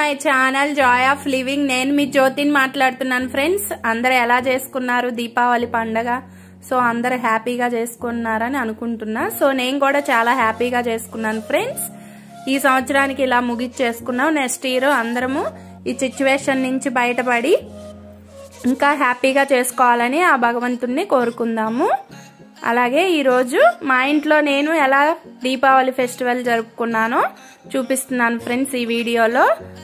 my channel joy of living నేను మీ జ్యోతిని మాట్లాడుతున్నాను ఫ్రెండ్స్ అందరు ఎలా చేసుకున్నారు దీపావళి పండగ సో అందరు హ్యాపీగా చేసుకున్నారని అనుకుంటున్నా సో నేను కూడా చాలా హ్యాపీగా చేసుకున్నాను ఫ్రెండ్స్ ఈ సంవత్సరానికి ఇలా ముగిచ్చేసుకున్నాం నెక్స్ట్ ఇయర్ అందరము ఈ సిచ్యువేషన్ నుంచి బయటపడి ఇంకా హ్యాపీగా చేసుకోవాలని ఆ భగవంతుణ్ణి కోరుకుందాము అలాగే ఈరోజు మా ఇంట్లో నేను ఎలా దీపావళి ఫెస్టివల్ జరుపుకున్నానో చూపిస్తున్నాను ఫ్రెండ్స్ ఈ వీడియోలో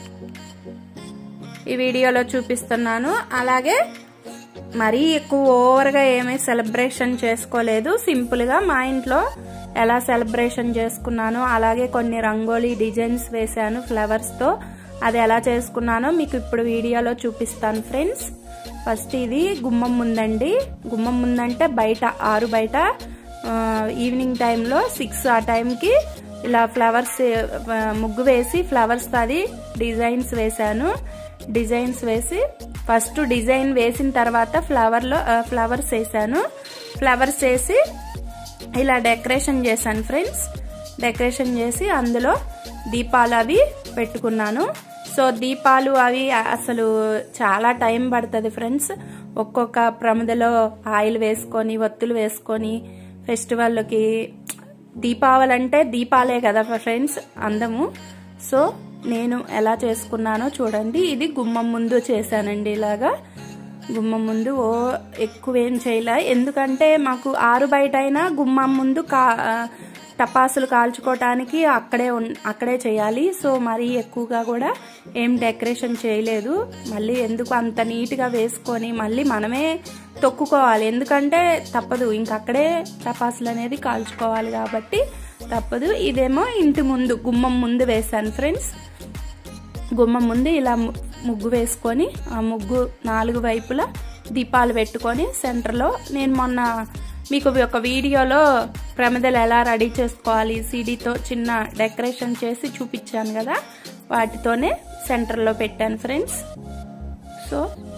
ఈ వీడియోలో చూపిస్తున్నాను అలాగే మరీ ఎక్కువ ఓవర్గా ఏమీ సెలబ్రేషన్ చేసుకోలేదు సింపుల్గా మా ఇంట్లో ఎలా సెలబ్రేషన్ చేసుకున్నానో అలాగే కొన్ని రంగోలీ డిజైన్స్ వేశాను ఫ్లవర్స్తో అది ఎలా చేసుకున్నానో మీకు ఇప్పుడు వీడియోలో చూపిస్తాను ఫ్రెండ్స్ ఫస్ట్ ఇది గుమ్మం ముందండి గుమ్మం ముందంటే బయట ఆరు బయట ఈవినింగ్ టైంలో సిక్స్ ఆ టైంకి ఇలా ఫ్లవర్స్ ముగ్గు వేసి ఫ్లవర్స్ అది డిజైన్స్ వేశాను డిజైన్స్ వేసి ఫస్ట్ డిజైన్ వేసిన తర్వాత ఫ్లవర్లో ఫ్లవర్స్ వేసాను ఫ్లవర్స్ వేసి ఇలా డెకరేషన్ చేశాను ఫ్రెండ్స్ డెకరేషన్ చేసి అందులో దీపాలు అవి పెట్టుకున్నాను సో దీపాలు అవి అసలు చాలా టైం పడుతుంది ఫ్రెండ్స్ ఒక్కొక్క ప్రమదలో ఆయిల్ వేసుకొని ఒత్తులు వేసుకొని ఫెస్టివల్కి దీపావళి అంటే దీపాలే కదా ఫ్రెండ్స్ అందము సో నేను ఎలా చేసుకున్నానో చూడండి ఇది గుమ్మం ముందు చేశానండి ఇలాగా గుమ్మం ముందు ఓ ఎక్కువేం చేయలే ఎందుకంటే మాకు ఆరు బయట అయినా గుమ్మం ముందు కా టపాసులు కాల్చుకోవటానికి అక్కడే అక్కడే చేయాలి సో మరీ ఎక్కువగా కూడా ఏం డెకరేషన్ చేయలేదు మళ్ళీ ఎందుకు అంత నీట్గా వేసుకొని మళ్ళీ మనమే తొక్కుకోవాలి ఎందుకంటే తప్పదు ఇంకక్కడే టపాసులు అనేది కాల్చుకోవాలి కాబట్టి తప్పదు ఇదేమో ఇంటి ముందు గుమ్మం ముందు వేశాను ఫ్రెండ్స్ గుమ్మం ముందు ఇలా ముగ్గు వేసుకొని ఆ ముగ్గు నాలుగు వైపులా దీపాలు పెట్టుకొని సెంటర్లో నేను మొన్న మీకు ఒక వీడియోలో ప్రమిదలు ఎలా రెడీ చేసుకోవాలి సీడీతో చిన్న డెకరేషన్ చేసి చూపించాను కదా వాటితోనే సెంటర్లో పెట్టాను ఫ్రెండ్స్ సో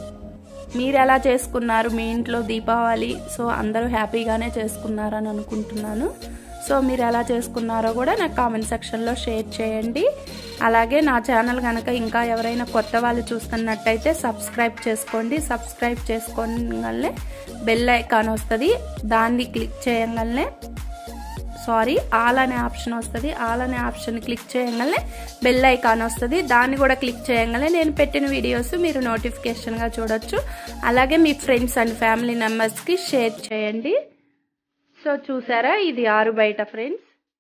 మీరు ఎలా చేసుకున్నారు మీ ఇంట్లో దీపావళి సో అందరూ హ్యాపీగానే చేసుకున్నారని అనుకుంటున్నాను సో మీరు ఎలా చేసుకున్నారో కూడా నాకు కామెంట్ సెక్షన్లో షేర్ చేయండి అలాగే నా ఛానల్ కనుక ఇంకా ఎవరైనా కొత్త వాళ్ళు చూస్తున్నట్టయితే సబ్స్క్రైబ్ చేసుకోండి సబ్స్క్రైబ్ చేసుకోగానే బెల్ ఐకాన్ వస్తుంది దాన్ని క్లిక్ చేయగానే సారీ ఆల్ అనే ఆప్షన్ వస్తుంది ఆల్ అనే ఆప్షన్ క్లిక్ చేయగానే బెల్ ఐకాన్ వస్తుంది దాన్ని కూడా క్లిక్ చేయగానే నేను పెట్టిన వీడియోస్ మీరు నోటిఫికేషన్గా చూడొచ్చు అలాగే మీ ఫ్రెండ్స్ అండ్ ఫ్యామిలీ మెంబర్స్కి షేర్ చేయండి సో చూసారా ఇది ఆరు బయట ఫ్రెండ్స్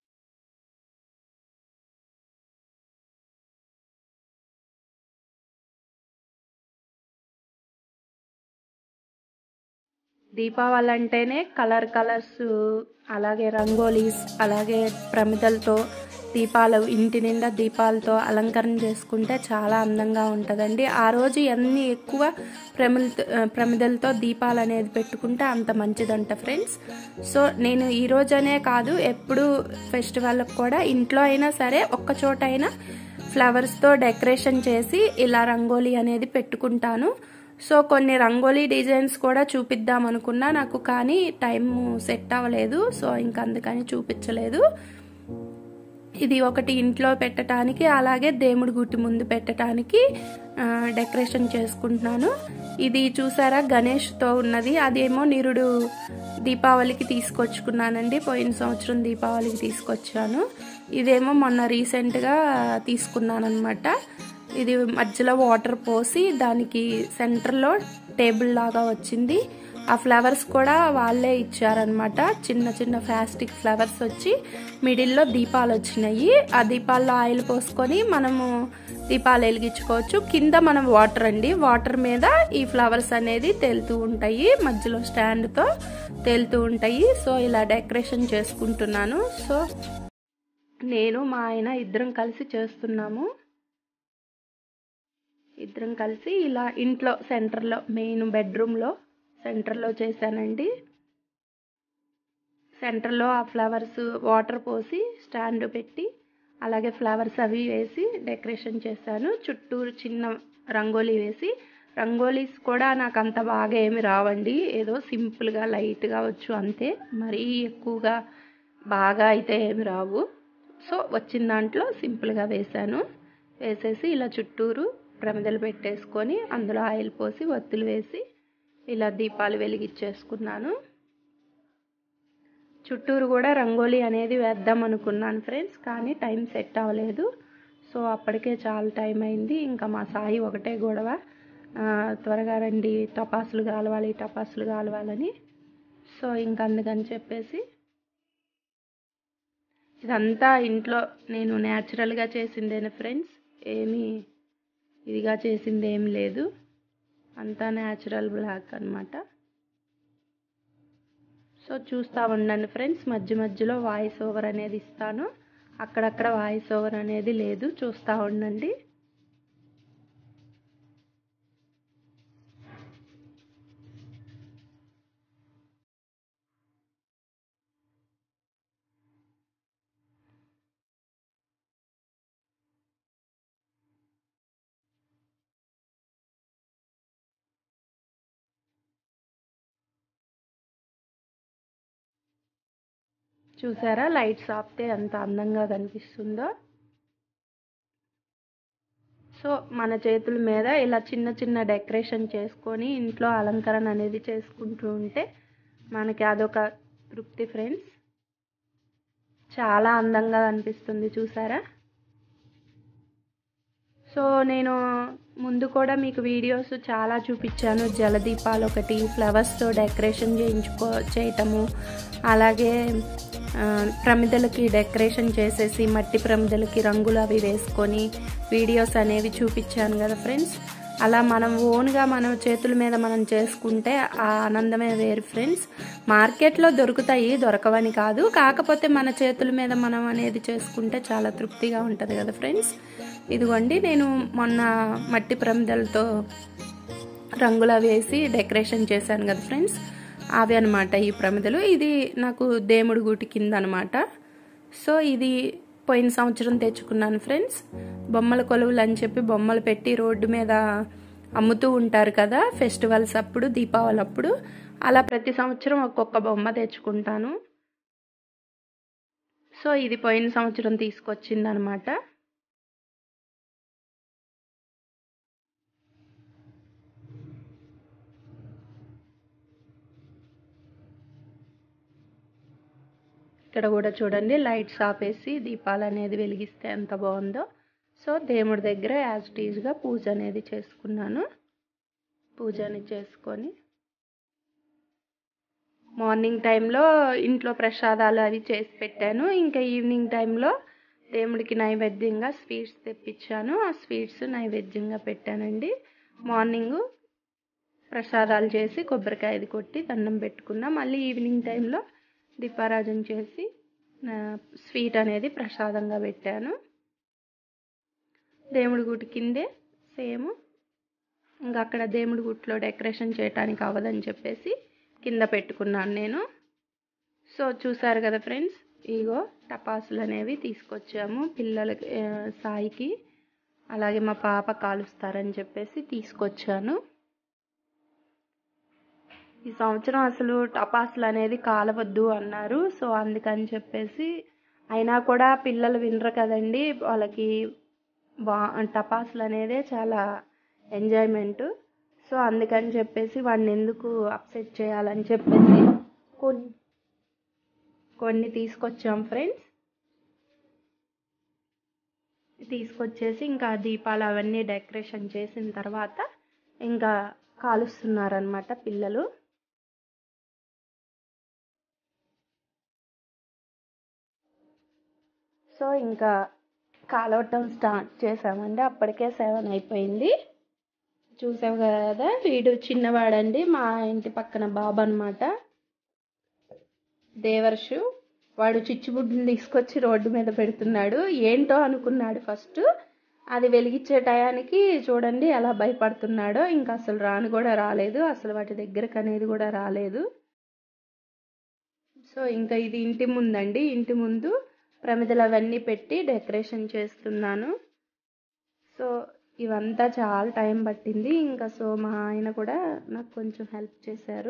దీపావళి అంటేనే కలర్ కలర్స్ అలాగే రంగోలీస్ అలాగే ప్రమిదలతో దీపాలు ఇంటి నిండా దీపాలతో అలంకరణ చేసుకుంటే చాలా అందంగా ఉంటుందండి ఆ రోజు ఎన్ని ఎక్కువ ప్రమిద ప్రమిదలతో దీపాలు అనేది పెట్టుకుంటే అంత మంచిదంట ఫ్రెండ్స్ సో నేను ఈ రోజనే కాదు ఎప్పుడు ఫెస్టివల్కి కూడా ఇంట్లో అయినా సరే ఒక్క చోట అయినా ఫ్లవర్స్తో డెకరేషన్ చేసి ఇలా రంగోలీ అనేది పెట్టుకుంటాను సో కొన్ని రంగోలీ డిజైన్స్ కూడా చూపిద్దాం అనుకున్నా నాకు కానీ టైం సెట్ అవ్వలేదు సో ఇంక అందుకని చూపించలేదు ఇది ఒకటి ఇంట్లో పెట్టడానికి అలాగే దేవుడి గుట్టి ముందు పెట్టడానికి డెకరేషన్ చేసుకుంటున్నాను ఇది చూసారా గణేష్తో ఉన్నది అదేమో నిరుడు దీపావళికి తీసుకొచ్చుకున్నానండి పోయిన సంవత్సరం దీపావళికి తీసుకొచ్చాను ఇదేమో మొన్న రీసెంట్గా తీసుకున్నాను అనమాట ఇది మధ్యలో వాటర్ పోసి దానికి సెంటర్లో టేబుల్ లాగా వచ్చింది ఆ ఫ్లవర్స్ కూడా వాళ్ళే ఇచ్చారనమాట చిన్న చిన్న ప్లాస్టిక్ ఫ్లవర్స్ వచ్చి మిడిల్లో దీపాలు వచ్చినాయి ఆ దీపాల్లో ఆయిల్ పోసుకొని మనము దీపాలు వెలిగించుకోవచ్చు కింద మనం వాటర్ అండి వాటర్ మీద ఈ ఫ్లవర్స్ అనేది తేలుతూ ఉంటాయి మధ్యలో స్టాండ్తో తేలుతూ ఉంటాయి సో ఇలా డెకరేషన్ చేసుకుంటున్నాను సో నేను మా ఆయన ఇద్దరం కలిసి చేస్తున్నాము ఇద్దరం కలిసి ఇలా ఇంట్లో సెంటర్లో మెయిన్ బెడ్రూమ్లో సెంటర్లో చేశానండి సెంటర్లో ఆ ఫ్లవర్స్ వాటర్ పోసి స్టాండ్ పెట్టి అలాగే ఫ్లవర్స్ అవి వేసి డెకరేషన్ చేశాను చుట్టూరు చిన్న రంగోలీ వేసి రంగోలీస్ కూడా నాకు అంత బాగా ఏమి రావండి ఏదో సింపుల్గా లైట్గా వచ్చు అంతే మరీ ఎక్కువగా బాగా అయితే ఏమి రావు సో వచ్చిన దాంట్లో సింపుల్గా వేశాను వేసేసి ఇలా చుట్టూరు ప్రమిదలు పెట్టేసుకొని అందులో ఆయిల్ పోసి ఒత్తులు వేసి ఇలా దీపాలు వెలిగించేసుకున్నాను చుట్టూరు కూడా రంగోలీ అనేది వేద్దాం అనుకున్నాను ఫ్రెండ్స్ కానీ టైం సెట్ అవ్వలేదు సో అప్పటికే చాలా టైం అయింది ఇంకా మా సాయి ఒకటే గొడవ త్వరగా రండి టపాసులు కాలవాలి టపాసులు కాలవాలని సో ఇంక అందుకని చెప్పేసి ఇదంతా ఇంట్లో నేను న్యాచురల్గా చేసిందేనే ఫ్రెండ్స్ ఏమీ ఇదిగా చేసింది ఏం లేదు అంతా న్యాచురల్ బ్లాక్ అనమాట సో చూస్తూ ఉండండి ఫ్రెండ్స్ మధ్య మధ్యలో వాయిస్ ఓవర్ అనేది ఇస్తాను అక్కడక్కడ వాయిస్ ఓవర్ అనేది లేదు చూస్తూ ఉండండి చూసారా లైట్స్ ఆపితే ఎంత అందంగా కనిపిస్తుందో సో మన చేతుల మీద ఇలా చిన్న చిన్న డెకరేషన్ చేసుకొని ఇంట్లో అలంకరణ అనేది చేసుకుంటూ ఉంటే మనకి అదొక తృప్తి ఫ్రెండ్స్ చాలా అందంగా కనిపిస్తుంది చూసారా సో నేను ముందు కూడా మీకు వీడియోస్ చాలా చూపించాను జలదీపాలు ఒకటి ఫ్లవర్స్తో డెకరేషన్ చేయించుకో చేయటము అలాగే ప్రమిదలకి డెకరేషన్ చేసేసి మట్టి ప్రమిదలకి రంగులు అవి వేసుకొని వీడియోస్ అనేవి చూపించాను కదా ఫ్రెండ్స్ అలా మనం ఓన్గా మన చేతుల మీద మనం చేసుకుంటే ఆ ఆనందమే వేరు ఫ్రెండ్స్ మార్కెట్లో దొరుకుతాయి దొరకవని కాదు కాకపోతే మన చేతుల మీద మనం అనేది చేసుకుంటే చాలా తృప్తిగా ఉంటుంది కదా ఫ్రెండ్స్ ఇదిగోండి నేను మొన్న మట్టి ప్రమిదలతో రంగులు వేసి డెకరేషన్ చేశాను కదా ఫ్రెండ్స్ అవి అనమాట ఈ ప్రమిదలు ఇది నాకు దేముడు గూటి కింద అనమాట సో ఇది పోయిన సంవత్సరం తెచ్చుకున్నాను ఫ్రెండ్స్ బొమ్మల కొలువులు అని చెప్పి బొమ్మలు పెట్టి రోడ్డు మీద అమ్ముతూ ఉంటారు కదా ఫెస్టివల్స్ అప్పుడు దీపావళి అప్పుడు అలా ప్రతి సంవత్సరం ఒక్కొక్క బొమ్మ తెచ్చుకుంటాను సో ఇది పోయిన సంవత్సరం తీసుకొచ్చింది అనమాట ఇక్కడ కూడా చూడండి లైట్స్ ఆపేసి దీపాలు అనేది వెలిగిస్తే ఎంత బాగుందో సో దేవుడి దగ్గర యాజ్ టీజ్గా పూజ అనేది చేసుకున్నాను పూజ అనేది చేసుకొని మార్నింగ్ టైంలో ఇంట్లో ప్రసాదాలు అవి చేసి పెట్టాను ఇంకా ఈవినింగ్ టైంలో దేవుడికి నైవేద్యంగా స్వీట్స్ తెప్పించాను ఆ స్వీట్స్ నైవేద్యంగా పెట్టానండి మార్నింగ్ ప్రసాదాలు చేసి కొబ్బరికాయది కొట్టి దండం పెట్టుకున్నా మళ్ళీ ఈవినింగ్ టైంలో దీపారాజన చేసి స్వీట్ అనేది ప్రసాదంగా పెట్టాను దేవుడి గుడి కిందే సేమ్ ఇంకా అక్కడ దేవుడి గుట్లో డెకరేషన్ చేయడానికి అవ్వదని చెప్పేసి కింద పెట్టుకున్నాను నేను సో చూసారు కదా ఫ్రెండ్స్ ఇగో టపాసులు అనేవి తీసుకొచ్చాము పిల్లలకి సాయికి అలాగే మా పాప కాలుస్తారని చెప్పేసి తీసుకొచ్చాను ఈ సంవత్సరం అసలు టపాసులు అనేది కాలవద్దు అన్నారు సో అందుకని చెప్పేసి అయినా కూడా పిల్లలు వినరు కదండి వాళ్ళకి బా టపాసులు అనేదే చాలా ఎంజాయ్మెంట్ సో అందుకని చెప్పేసి వాడిని ఎందుకు అప్సెట్ చేయాలని చెప్పేసి కొన్ని కొన్ని తీసుకొచ్చాం ఫ్రెండ్స్ తీసుకొచ్చేసి ఇంకా దీపాలు అవన్నీ డెకరేషన్ చేసిన తర్వాత ఇంకా కాలుస్తున్నారనమాట పిల్లలు సో ఇంకా కాలవటం స్టార్ట్ చేసామండి అప్పటికే సెవెన్ అయిపోయింది చూసావు కదా వీడు చిన్నవాడండి మా ఇంటి పక్కన బాబు అనమాట దేవర్షు వాడు చిచ్చుబుడ్డుని తీసుకొచ్చి రోడ్డు మీద పెడుతున్నాడు ఏంటో అనుకున్నాడు ఫస్ట్ అది వెలిగించే టయానికి చూడండి ఎలా భయపడుతున్నాడో ఇంకా అసలు రాను కూడా రాలేదు అసలు వాటి దగ్గరకు అనేది కూడా రాలేదు సో ఇంకా ఇది ఇంటి ముందండి ఇంటి ముందు ప్రమిదలు అవన్నీ పెట్టి డెకరేషన్ చేస్తున్నాను సో ఇవంతా చాలా టైం పట్టింది ఇంకా సో మా ఆయన కూడా నాకు కొంచెం హెల్ప్ చేశారు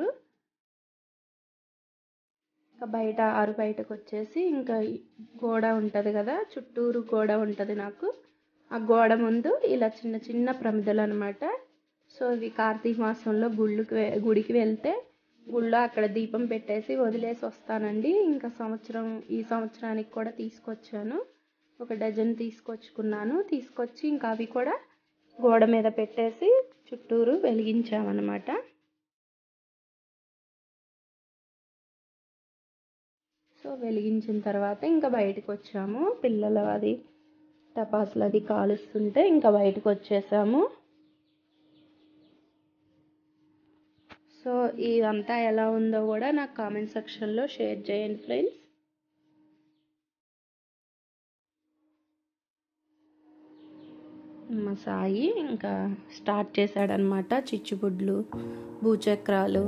ఇంకా బయట ఆరు బయటకు వచ్చేసి ఇంకా గోడ ఉంటుంది కదా చుట్టూరు గోడ ఉంటుంది నాకు ఆ గోడ ముందు ఇలా చిన్న చిన్న ప్రమిదలు అనమాట సో ఇవి కార్తీక మాసంలో గుళ్ళకి గుడికి వెళ్తే గుళ్ళో అక్కడ దీపం పెట్టేసి వదిలేసి వస్తానండి ఇంకా సంవత్సరం ఈ సంవత్సరానికి కూడా తీసుకొచ్చాను ఒక డజన్ తీసుకొచ్చుకున్నాను తీసుకొచ్చి ఇంకా అవి కూడా గోడ మీద పెట్టేసి చుట్టూరు వెలిగించామన్నమాట సో వెలిగించిన తర్వాత ఇంకా బయటకు వచ్చాము పిల్లలు అది టపాసులు అది కాలుస్తుంటే ఇంకా బయటకు వచ్చేసాము సో ఇదంతా ఎలా ఉందో కూడా నాకు కామెంట్ సెక్షన్లో షేర్ చేయండి ఫ్రెండ్స్ మా సాయి ఇంకా స్టార్ట్ చేశాడనమాట చిచ్చుబుడ్లు భూచక్రాలు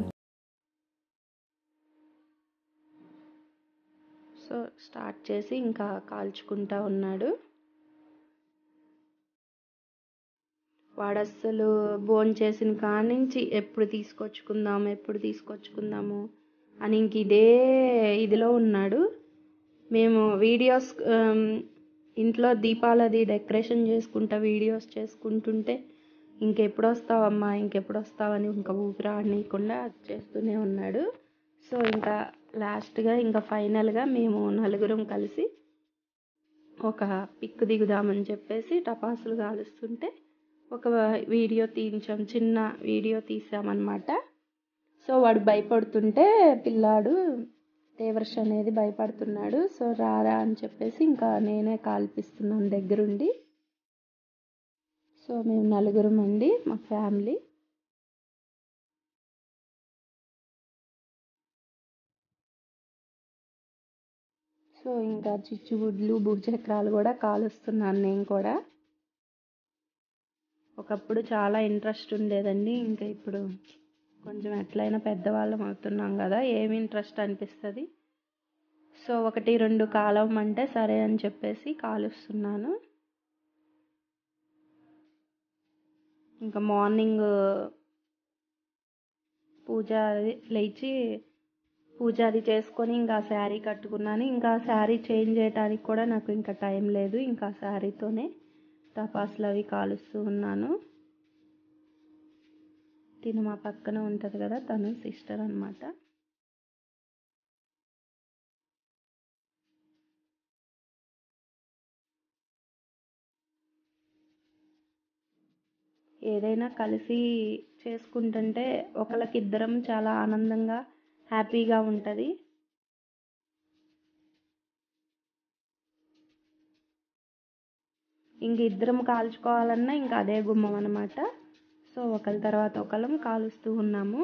సో స్టార్ట్ చేసి ఇంకా కాల్చుకుంటా ఉన్నాడు వాడు అస్సలు బోన్ చేసిన కానించి ఎప్పుడు తీసుకొచ్చుకుందాము ఎప్పుడు తీసుకొచ్చుకుందాము అని ఇంక ఇదే ఇదిలో ఉన్నాడు మేము వీడియోస్ ఇంట్లో దీపాలది డెకరేషన్ చేసుకుంటా వీడియోస్ చేసుకుంటుంటే ఇంకెప్పుడు వస్తావమ్మా ఇంకెప్పుడు వస్తావని ఇంకా ఊపిరి ఆడనీయకుండా చేస్తూనే ఉన్నాడు సో ఇంకా లాస్ట్గా ఇంకా ఫైనల్గా మేము నలుగురం కలిసి ఒక పిక్ దిగుదామని చెప్పేసి టపాసులు కాలుస్తుంటే ఒక వీడియో తీయించాం చిన్న వీడియో తీసామన్నమాట సో వాడు భయపడుతుంటే పిల్లాడు దేవర్ష అనేది భయపడుతున్నాడు సో రారా అని చెప్పేసి ఇంకా నేనే కాల్పిస్తున్నాను దగ్గరుండి సో మేము నలుగురం అండి మా ఫ్యామిలీ సో ఇంకా చిచ్చుబుడ్లు భూచక్రాలు కూడా కాలుస్తున్నాను నేను కూడా ఒకప్పుడు చాలా ఇంట్రెస్ట్ ఉండేదండి ఇంకా ఇప్పుడు కొంచెం ఎట్లయినా పెద్దవాళ్ళం అవుతున్నాం కదా ఏమి ఇంట్రెస్ట్ అనిపిస్తుంది సో ఒకటి రెండు కాలం అంటే సరే అని చెప్పేసి కాలుస్తున్నాను ఇంకా మార్నింగ్ పూజ లేచి పూజ అది చేసుకొని ఇంకా శారీ కట్టుకున్నాను ఇంకా శారీ చేంజ్ చేయడానికి కూడా నాకు ఇంకా టైం లేదు ఇంకా శారీతోనే టపాసులు అవి కాలుస్తూ ఉన్నాను తిను మా పక్కన ఉంటుంది కదా తను సిస్టర్ అనమాట ఏదైనా కలిసి చేసుకుంటుంటే ఒకళ్ళకిద్దరం చాలా ఆనందంగా హ్యాపీగా ఉంటుంది ఇంక ఇద్దరం కాల్చుకోవాలన్నా ఇంకా అదే గుమ్మం అనమాట సో ఒకరి తర్వాత ఒకళ్ళం కాలుస్తూ ఉన్నాము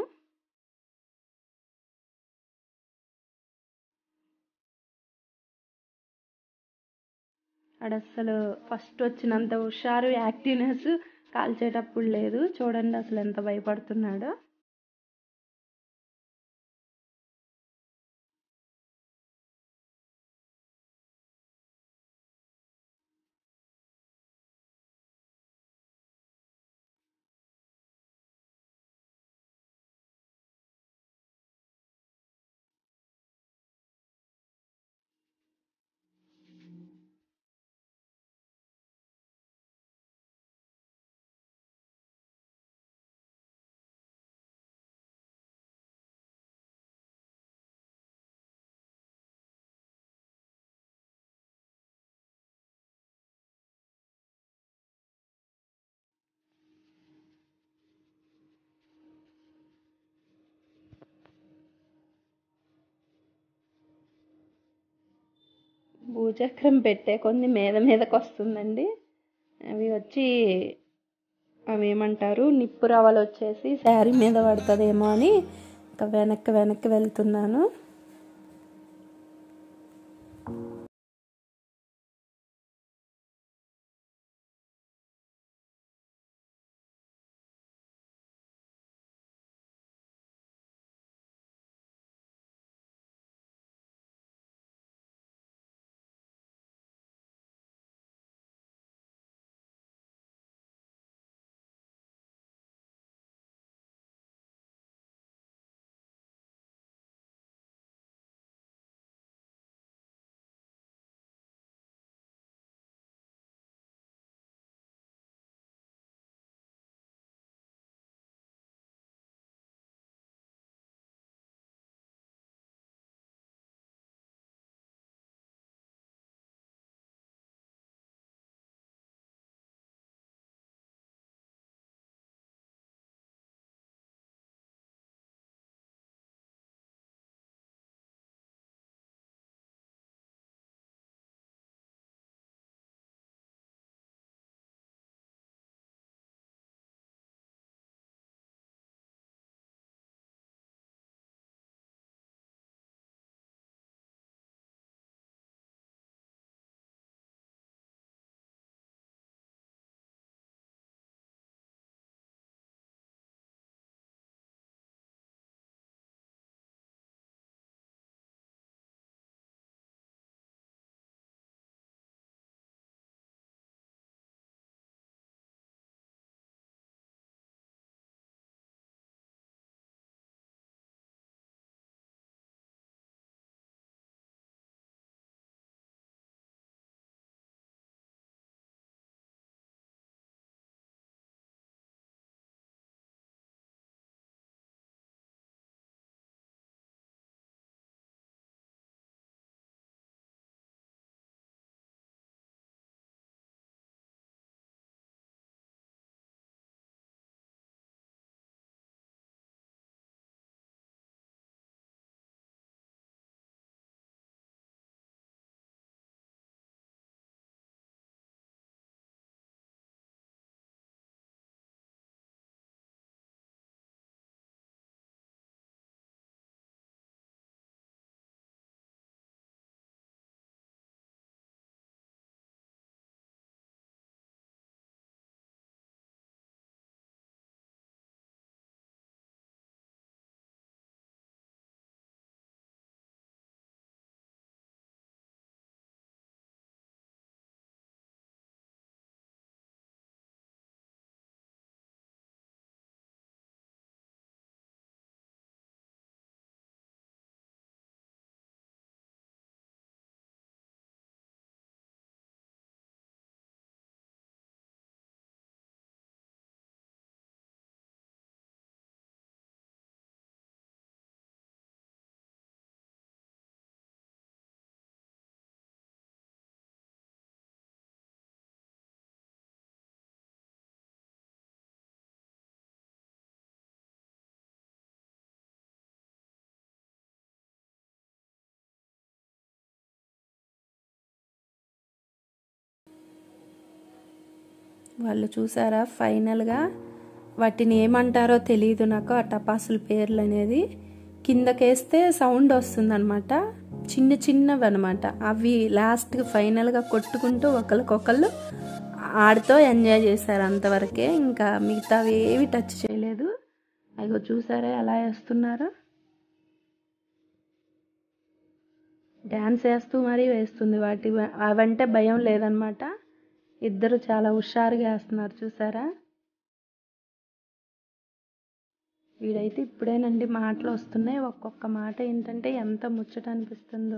అసలు ఫస్ట్ వచ్చినంత హుషారు యాక్టివ్నెస్ కాల్చేటప్పుడు లేదు చూడండి అసలు ఎంత భయపడుతున్నాడో భూచక్రం పెట్టే కొన్ని మీద మీదకి వస్తుందండి అవి వచ్చి అవి ఏమంటారు నిప్పు రవ్వలు వచ్చేసి శారీ మీద పడుతుందేమో అని ఇంకా వెనక్కి వెనక్కి వెళ్తున్నాను వాళ్ళు చూసారా ఫైనల్గా వాటిని ఏమంటారో తెలియదు నాకు ఆ టపాసుల పేర్లు అనేది కిందకేస్తే సౌండ్ వస్తుందన్నమాట చిన్న చిన్నవి అనమాట అవి లాస్ట్కి ఫైనల్గా కొట్టుకుంటూ ఒకరికొకళ్ళు ఆడుతో ఎంజాయ్ చేశారు అంతవరకే ఇంకా మిగతావి ఏవి టచ్ చేయలేదు అదిగో చూసారా ఎలా వేస్తున్నారో డ్యాన్స్ వేస్తూ మరీ వేస్తుంది వాటి అవంటే భయం లేదనమాట ఇద్దరు చాలా హుషారుగా వేస్తున్నారు చూసారా వీడైతే ఇప్పుడేనండి మాటలు వస్తున్నాయి ఒక్కొక్క మాట ఏంటంటే ఎంత ముచ్చట అనిపిస్తుందో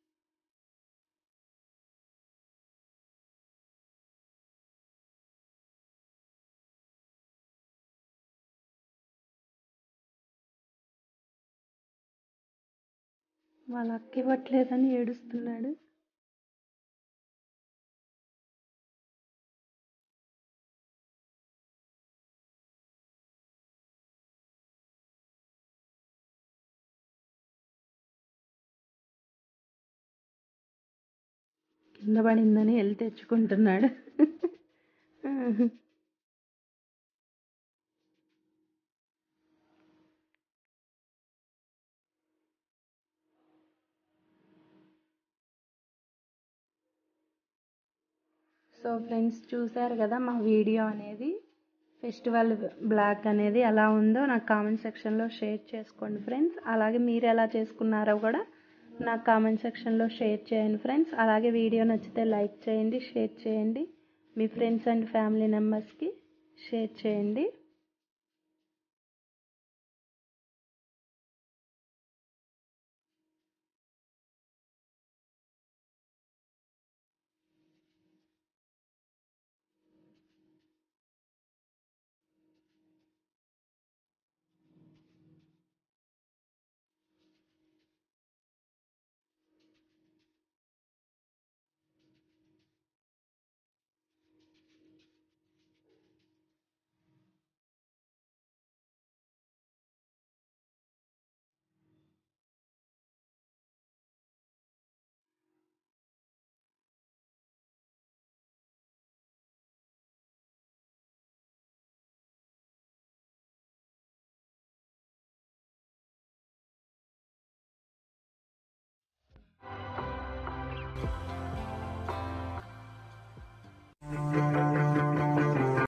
వాళ్ళ అక్క ఇవ్వట్లేదని ఏడుస్తున్నాడు కింద పడిందని వెళ్ళి తెచ్చుకుంటున్నాడు సో ఫ్రెండ్స్ చూసారు కదా మా వీడియో అనేది ఫెస్టివల్ బ్లాక్ అనేది ఎలా ఉందో నాకు కామెంట్ సెక్షన్లో షేర్ చేసుకోండి ఫ్రెండ్స్ అలాగే మీరు ఎలా చేసుకున్నారో కూడా నాకు కామెంట్ సెక్షన్లో షేర్ చేయండి ఫ్రెండ్స్ అలాగే వీడియో నచ్చితే లైక్ చేయండి షేర్ చేయండి మీ ఫ్రెండ్స్ అండ్ ఫ్యామిలీ మెంబర్స్కి షేర్ చేయండి